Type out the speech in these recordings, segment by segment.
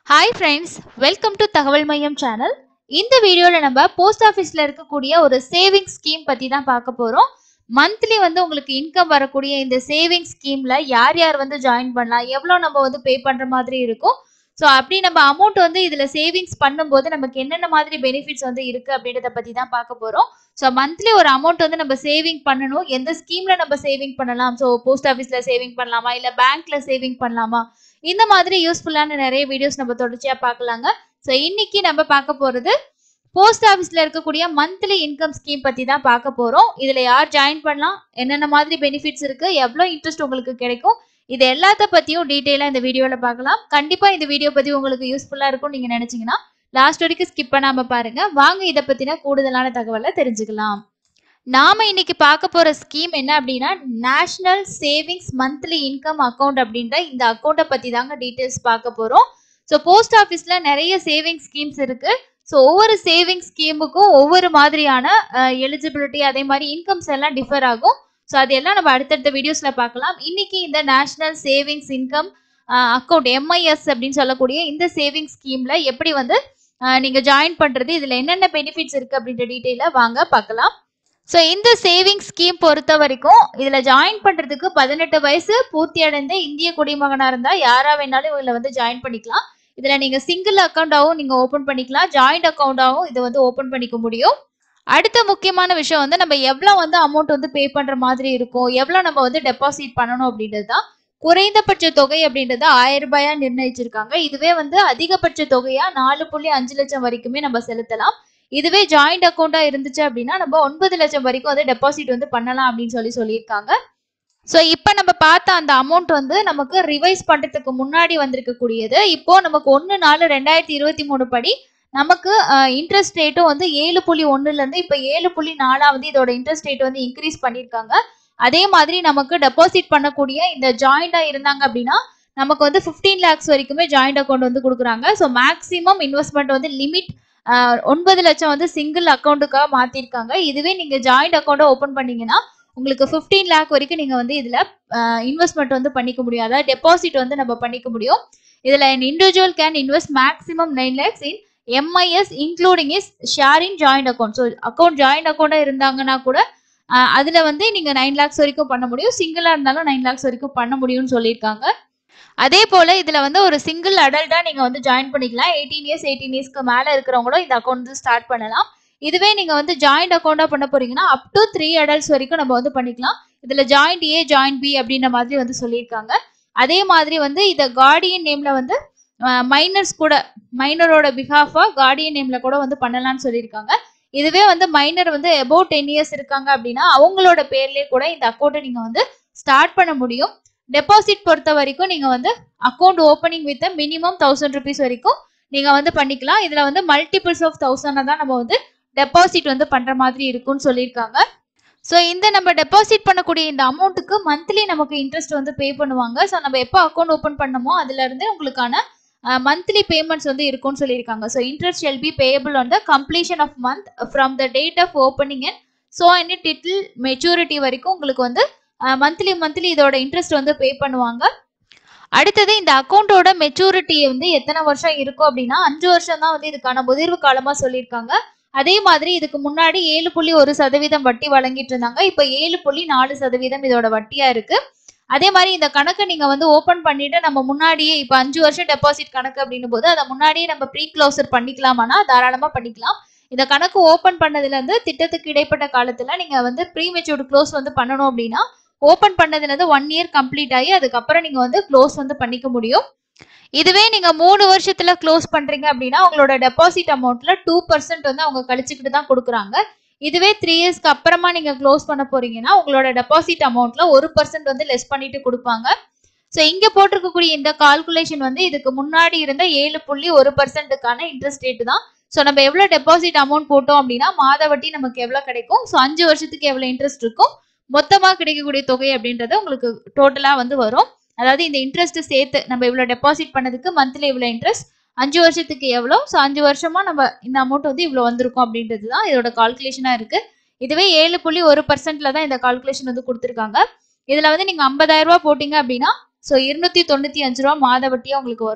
hi friends welcome to தகவல் மையம் channel இந்த வீடியோவில் நம்ம போஸ்ட் ஆஃபீஸில் இருக்கக்கூடிய ஒரு சேவிங்ஸ் ஸ்கீம் பற்றி தான் பார்க்க போகிறோம் மந்த்லி வந்து உங்களுக்கு இன்கம் வரக்கூடிய இந்த சேவிங்ஸ் ஸ்கீமில் யார் யார் வந்து ஜாயின் பண்ணலாம் எவ்வளோ நம்ம வந்து பே பண்ணுற மாதிரி இருக்கும் ஸோ அப்படி நம்ம அமௌண்ட் வந்து இதில் சேவிங்ஸ் பண்ணும்போது நமக்கு என்னென்ன மாதிரி பெனிஃபிட்ஸ் வந்து இருக்குது அப்படின்றத பற்றி தான் பார்க்க போகிறோம் ஸோ மந்த்லி ஒரு அமௌண்ட் வந்து நம்ம சேவிங் பண்ணணும் எந்த ஸ்கீமில் நம்ம சேவிங் பண்ணலாம் ஸோ போஸ்ட் ஆஃபீஸில் சேவிங் பண்ணலாமா இல்லை பேங்க்கில் சேவிங் பண்ணலாமா இந்த மாதிரி யூஸ்ஃபுல்லான நிறைய வீடியோஸ் நம்ம தொடர்ச்சியா பார்க்கலாங்க ஸோ இன்னைக்கு நம்ம பார்க்க போறது போஸ்ட் ஆஃபீஸ்ல இருக்கக்கூடிய மந்த்லி இன்கம் ஸ்கீம் பத்தி தான் பார்க்க போறோம் இதுல யார் ஜாயின் பண்ணலாம் என்னென்ன மாதிரி பெனிஃபிட்ஸ் இருக்கு எவ்வளோ இன்ட்ரெஸ்ட் உங்களுக்கு கிடைக்கும் இது எல்லாத்த பத்தியும் டீட்டெயிலாக இந்த வீடியோல பார்க்கலாம் கண்டிப்பா இந்த வீடியோ பத்தி உங்களுக்கு யூஸ்ஃபுல்லா இருக்கும் நீங்க நினைச்சீங்கன்னா லாஸ்ட் வரைக்கும் ஸ்கிப் பண்ணாம பாருங்க வாங்க இதை பத்தின கூடுதலான தகவலை தெரிஞ்சுக்கலாம் நாம இன்னைக்கு பார்க்க போற ஸ்கீம் என்ன அப்படின்னா national savings monthly income account அப்படின்ற இந்த அக்கௌண்ட்டை பத்தி தாங்க டீட்டெயில்ஸ் பார்க்க போறோம் ஸோ போஸ்ட் ஆஃபீஸ்ல நிறைய சேவிங் ஸ்கீம்ஸ் இருக்கு ஸோ ஒவ்வொரு சேவிங் ஸ்கீமுக்கும் ஒவ்வொரு மாதிரியான எலிஜிபிலிட்டி அதே மாதிரி இன்கம்ஸ் எல்லாம் டிஃபர் ஆகும் ஸோ அதெல்லாம் நம்ம அடுத்தடுத்த வீடியோஸ்ல பார்க்கலாம் இன்னைக்கு இந்த national savings income account MIS அப்படின்னு சொல்லக்கூடிய இந்த சேவிங் ஸ்கீம்ல எப்படி வந்து அஹ், நீங்க ஜாயின் பண்றது இதுல என்னென்ன பெனிஃபிட்ஸ் இருக்கு அப்படின்ற டீட்டெயில வாங்க பார்க்கலாம் ஸோ இந்த சேவிங் ஸ்கீம் பொறுத்த வரைக்கும் இதில் ஜாயின் பண்ணுறதுக்கு பதினெட்டு வயசு பூர்த்தி அடைந்த இந்திய குடிமகனாக இருந்தால் யாரா வேணாலும் இதில் வந்து ஜாயின் பண்ணிக்கலாம் இதில் நீங்கள் சிங்கிள் அக்கௌண்ட்டாகவும் நீங்கள் ஓப்பன் பண்ணிக்கலாம் ஜாயிண்ட் அக்கௌண்ட்டாகவும் இதை வந்து ஓப்பன் பண்ணிக்க முடியும் அடுத்த முக்கியமான விஷயம் வந்து நம்ம எவ்வளோ வந்து அமௌண்ட் வந்து பே பண்ணுற மாதிரி இருக்கும் எவ்வளோ நம்ம வந்து டெபாசிட் பண்ணணும் அப்படின்றது தான் குறைந்தபட்ச தொகை அப்படின்றத ஆயிரம் ரூபாயா நிர்ணயிச்சிருக்காங்க இதுவே வந்து அதிகபட்ச தொகையா நாலு புள்ளி அஞ்சு லட்சம் வரைக்குமே நம்ம செலுத்தலாம் இதுவே ஜாயிண்ட் அக்கௌண்டா இருந்துச்சு அப்படின்னா நம்ம ஒன்பது லட்சம் வரைக்கும் வந்து டெபாசிட் வந்து பண்ணலாம் அப்படின்னு சொல்லி சொல்லியிருக்காங்க ஸோ இப்போ நம்ம பார்த்த அந்த அமௌண்ட் வந்து நமக்கு ரிவைஸ் பண்றதுக்கு முன்னாடி வந்திருக்கக்கூடியது இப்போ நமக்கு ஒன்று நாலு ரெண்டாயிரத்தி இருபத்தி மூணு படி நமக்கு இன்ட்ரெஸ்ட் ரேட்டும் வந்து ஏழு புள்ளி ஒன்றுல இருந்து இப்போ ஏழு புள்ளி நாலா வந்து இதோட இன்ட்ரெஸ்ட் ரேட் வந்து இன்க்ரீஸ் பண்ணியிருக்காங்க அதே மாதிரி நமக்கு டெபாசிட் பண்ணக்கூடிய இந்த ஜாயிண்டா இருந்தாங்க அப்படின்னா நமக்கு வந்து ஃபிஃப்டீன் லேக்ஸ் வரைக்குமே ஜாயிண்ட் அக்கௌண்ட் வந்து கொடுக்குறாங்க ஸோ மேக்ஸிமம் இன்வெஸ்ட்மெண்ட் வந்து லிமிட் ஒன்பது லட்சம் வந்து சிங்கிள் அக்கௌண்ட்டுக்காக மாத்திருக்காங்க இதுவே நீங்க ஜாயிண்ட் அக்கௌண்ட்டை ஓப்பன் பண்ணீங்கன்னா உங்களுக்கு ஃபிஃப்டீன் லேக் வரைக்கும் நீங்க வந்து இதுல இன்வெஸ்ட்மெண்ட் வந்து பண்ணிக்க முடியும் அதாவது டெபாசிட் வந்து நம்ம பண்ணிக்க முடியும் இதுல an individual can invest maximum nine lakhs in MIS including is share in joint account so account joint அக்கௌண்ட்டாக இருந்தாங்கன்னா கூட அஹ், அதுல வந்து நீங்க நைன் லேக்ஸ் வரைக்கும் பண்ண முடியும் சிங்கிளா இருந்தாலும் நைன் லேக்ஸ் வரைக்கும் பண்ண முடியும்னு சொல்லியிருக்காங்க அதே போல இதுல வந்து ஒரு சிங்கிள் அடல்ட்டா நீங்க வந்து ஜாயின் பண்ணிக்கலாம் எயிட்டீன் இயர்ஸ் எயிட்டீன் இயர்ஸ்க்கு மேல இருக்கிறவங்களும் இந்த அக்கௌண்ட் வந்து ஸ்டார்ட் பண்ணலாம் இதுவே நீங்க வந்து ஜாயிண்ட் அக்கௌண்டா பண்ண போறீங்கன்னா அப் டு த்ரீ அடல்ட்ஸ் வரைக்கும் நம்ம வந்து பண்ணிக்கலாம் இதுல ஜாயிண்ட் ஏ ஜாயிண்ட் பி அப்படின்ற மாதிரி வந்து சொல்லியிருக்காங்க அதே மாதிரி வந்து இத கார்டியன் நேம்ல வந்து மைனர்ஸ் கூட மைனரோட பிஹாஃபா கார்டியன் நேம்ல கூட வந்து பண்ணலாம்னு சொல்லியிருக்காங்க இதுவே வந்து மைனர் வந்து அபவுட் டென் இயர்ஸ் இருக்காங்க அப்படின்னா அவங்களோட பேர்லயே கூட இந்த அக்கௌண்ட்டை நீங்க வந்து ஸ்டார்ட் பண்ண முடியும் டெபாசிட் பொறுத்த வரைக்கும் நீங்க வந்து account opening with minimum thousand rupees வரைக்கும் நீங்க வந்து பண்ணிக்கலாம் இதுல வந்து மல்டிபிள்ஸ் ஆஃப் தௌசண்ட் தான் நம்ம வந்து டெபாசிட் வந்து பண்ற மாதிரி இருக்கும்னு சொல்லியிருக்காங்க ஸோ இந்த நம்ம டெபாசிட் பண்ணக்கூடிய இந்த அமௌண்ட்டுக்கு மந்த்லி நமக்கு இன்ட்ரெஸ்ட் வந்து பே பண்ணுவாங்க ஸோ நம்ம எப்போ அக்கௌண்ட் ஓப்பன் பண்ணமோ அதுல இருந்து உங்களுக்கான மந்த்லி பேமெண்ட்ஸ் வந்து இருக்கும்னு சொல்லியிருக்காங்க so interest shall be payable on the completion of month from the date of opening and so and till maturity வரைக்கும் உங்களுக்கு வந்து மந்த்லி மந்த்லி இதோட இன்ட்ரெஸ்ட் வந்து பே பண்ணுவாங்க அடுத்தது இந்த அக்கௌண்ட்டோட மெச்சூரிட்டி வந்து எத்தனை வருஷம் இருக்கும் அப்படின்னா அஞ்சு வருஷம் தான் வந்து இதுக்கான முதிர்வு காலமா சொல்லியிருக்காங்க அதே மாதிரி இதுக்கு முன்னாடி ஏழு புள்ளி ஒரு சதவீதம் வட்டி வழங்கிட்டு இருந்தாங்க இப்போ ஏழு புள்ளி நாலு சதவீதம் இதோட வட்டியா இருக்கு அதே மாதிரி இந்த கணக்கை நீங்க வந்து ஓபன் பண்ணிட்டு நம்ம முன்னாடியே இப்போ அஞ்சு வருஷம் டெபாசிட் கணக்கு அப்படின்னும் போது அதை முன்னாடியே நம்ம ப்ரீ க்ளோசர் பண்ணிக்கலாமானா தாராளமா பண்ணிக்கலாம் இந்த கணக்கு ஓபன் பண்ணதுல இருந்து திட்டத்துக்கு இடைப்பட்ட காலத்துல நீங்க வந்து ப்ரீ மெச்சூர்டு க்ளோஸ் வந்து பண்ணணும் அப்படின்னா ஓபன் பண்ணதுல இருந்து ஒன் இயர் கம்ப்ளீட் ஆகி அதுக்கப்புறம் நீங்க வந்து க்ளோஸ் வந்து பண்ணிக்க முடியும் இதுவே நீங்க மூணு வருஷத்துல க்ளோஸ் பண்றீங்க அப்படின்னா உங்களோட டெபாசிட் அமௌண்ட்ல டூ பர்சன்ட் வந்து அவங்க கழிச்சுக்கிட்டு தான் கொடுக்குறாங்க இதுவே த்ரீ இயர்ஸ்க்கு அப்புறமா நீங்க க்ளோஸ் பண்ண போறீங்கன்னா உங்களோட டெபாசிட் அமௌண்ட்ல ஒரு பர்சன்ட் வந்து லெஸ் பண்ணிட்டு கொடுப்பாங்க ஸோ இங்க போட்டிருக்கக்கூடிய இந்த கால்குலேஷன் வந்து இதுக்கு முன்னாடி இருந்த ஏழு புள்ளி ஒரு பர்சன்ட்டுக்கான இன்ட்ரெஸ்ட் ரேட் தான் ஸோ நம்ம எவ்வளோ டெபாசிட் அமௌண்ட் போட்டோம் அப்படின்னா மாத வட்டி நமக்கு எவ்வளோ கிடைக்கும் ஸோ அஞ்சு வருஷத்துக்கு எவ்வளோ இன்ட்ரெஸ்ட் இருக்கும் மொத்தமாக கிடைக்கக்கூடிய தொகை அப்படின்றது உங்களுக்கு டோட்டலாக வந்து வரும் அதாவது இந்த இன்ட்ரெஸ்ட் சேர்த்து நம்ம இவ்வளோ டெபாசிட் பண்ணதுக்கு மந்த்லி இவ்வளோ இன்ட்ரெஸ்ட் அஞ்சு வருஷத்துக்கு எவ்வளோ ஸோ அஞ்சு வருஷமா நம்ம இந்த அமௌண்ட் வந்து இவ்வளோ வந்திருக்கும் அப்படின்றது தான் இதோட கால்குலேஷனாக இருக்கு இதுவே ஏழு புள்ளி ஒரு பர்சன்ட்ல தான் இந்த கால்குலேஷன் வந்து கொடுத்துருக்காங்க இதில் வந்து நீங்கள் ஐம்பதாயிரம் ரூபாய் போட்டீங்க அப்படின்னா ஸோ இருநூத்தி தொண்ணூற்றி அஞ்சு ரூபா மாத வட்டியாக உங்களுக்கு வரும்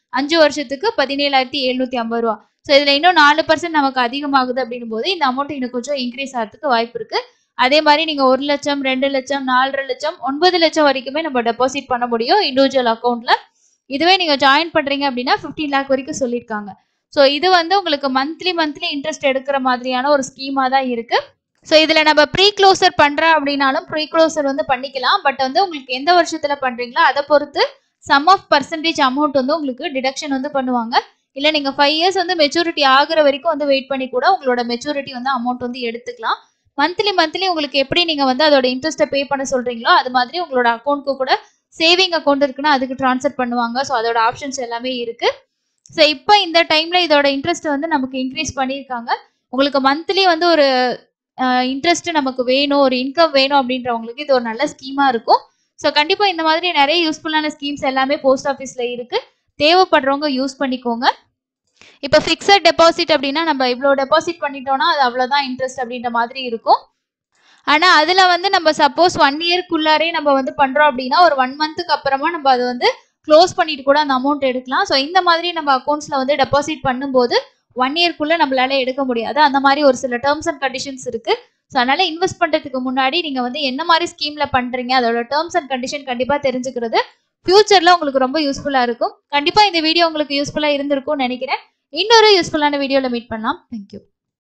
அஞ்சு வருஷத்துக்கு பதினேழாயிரத்தி எழுநூத்தி ஐம்பது ரூபா ஸோ இதுல இன்னும் நாலு பர்சன்ட் நமக்கு அதிகமாகுது அப்படின்னும் போது இந்த அமௌண்ட் இன்னும் கொஞ்சம் இன்க்ரீஸ் ஆகிறதுக்கு வாய்ப்பு இருக்கு அதே மாதிரி நீங்க ஒரு லட்சம் ரெண்டு லட்சம் நாலரை லட்சம் ஒன்பது லட்சம் வரைக்குமே நம்ம டெபாசிட் பண்ண முடியும் இண்டிவிஜுவல் அக்கௌண்ட்ல இதுவே நீங்க ஜாயின் பண்றீங்க அப்படின்னா 15 லேக் வரைக்கும் சொல்லியிருக்காங்க ஸோ இது வந்து உங்களுக்கு மந்த்லி மந்த்லி இன்ட்ரெஸ்ட் எடுக்கிற மாதிரியான ஒரு ஸ்கீமா தான் இருக்கு ஸோ இதுல நம்ம ப்ரீ க்ளோசர் பண்றோம் அப்படின்னாலும் ப்ரீ க்ளோசர் வந்து பண்ணிக்கலாம் பட் வந்து உங்களுக்கு எந்த வருஷத்துல பண்றீங்களோ அதை பொறுத்து சம் ஆஃப் பர்சன்டேஜ் அமௌண்ட் வந்து உங்களுக்கு டிடக்ஷன் வந்து பண்ணுவாங்க இல்ல நீங்க ஃபைவ் இயர்ஸ் வந்து மெச்சூரிட்டி ஆகுற வரைக்கும் வந்து வெயிட் பண்ணி கூட உங்களோட மெச்சூரிட்டி வந்து அமௌண்ட் வந்து எடுத்துக்கலாம் மந்த்லி மந்த்லி உங்களுக்கு எப்படி நீங்க வந்து அதோட இன்ட்ரெஸ்ட்டை பே பண்ண சொல்றீங்களோ அது மாதிரி உங்களோட அக்கௌண்ட்க்கு கூட சேவிங் அக்கௌண்ட் இருக்குன்னா அதுக்கு ட்ரான்ஸ்ஃபர் பண்ணுவாங்க ஸோ அதோட ஆப்ஷன்ஸ் எல்லாமே இருக்கு ஸோ இப்போ இந்த டைம்ல இதோட இன்ட்ரெஸ்ட் வந்து நமக்கு இன்க்ரீஸ் பண்ணியிருக்காங்க உங்களுக்கு மந்த்லி வந்து ஒரு இன்ட்ரெஸ்ட் நமக்கு வேணும் ஒரு இன்கம் வேணும் அப்படின்றவங்களுக்கு இது ஒரு நல்ல ஸ்கீமா இருக்கும் ஸோ கண்டிப்பா இந்த மாதிரி நிறைய யூஸ்ஃபுல்லான ஸ்கீம்ஸ் எல்லாமே போஸ்ட் ஆஃபீஸ்ல இருக்கு தேவைப்படுறவங்க யூஸ் பண்ணிக்கோங்க இப்போ ஃபிக்ஸட் டெபாசிட் அப்படின்னா நம்ம இவ்வளோ டெபாசிட் பண்ணிட்டோம்னா அது அவ்வளோதான் இன்ட்ரெஸ்ட் அப்படின்ற மாதிரி இருக்கும் ஆனால் அதில் வந்து நம்ம சப்போஸ் ஒன் இயர்க்குள்ளாரே நம்ம வந்து பண்ணுறோம் அப்படின்னா ஒரு ஒன் மந்த்துக்கு அப்புறமா நம்ம அதை வந்து க்ளோஸ் பண்ணிட்டு கூட அந்த அமௌண்ட் எடுக்கலாம் ஸோ இந்த மாதிரி நம்ம அக்கௌண்ட்ஸில் வந்து டெபாசிட் பண்ணும்போது ஒன் இயர்க்குள்ளே நம்மளால எடுக்க முடியாது அந்த மாதிரி ஒரு சில டேர்ம்ஸ் அண்ட் கண்டிஷன்ஸ் இருக்கு ஸோ அதனால இன்வெஸ்ட் பண்ணுறதுக்கு முன்னாடி நீங்கள் வந்து என்ன மாதிரி ஸ்கீமில் பண்ணுறீங்க அதோட டேர்ம்ஸ் அண்ட் கண்டிஷன் கண்டிப்பாக தெரிஞ்சுக்கிறது ஃபியூச்சரில் உங்களுக்கு ரொம்ப யூஸ்ஃபுல்லாக இருக்கும் கண்டிப்பாக இந்த வீடியோ உங்களுக்கு யூஸ்ஃபுல்லாக இருந்திருக்கும்னு நினைக்கிறேன் இன்னொரு யூஸ்ஃபுல்லான வீடியோவில் மீட் பண்ணலாம் தேங்க்யூ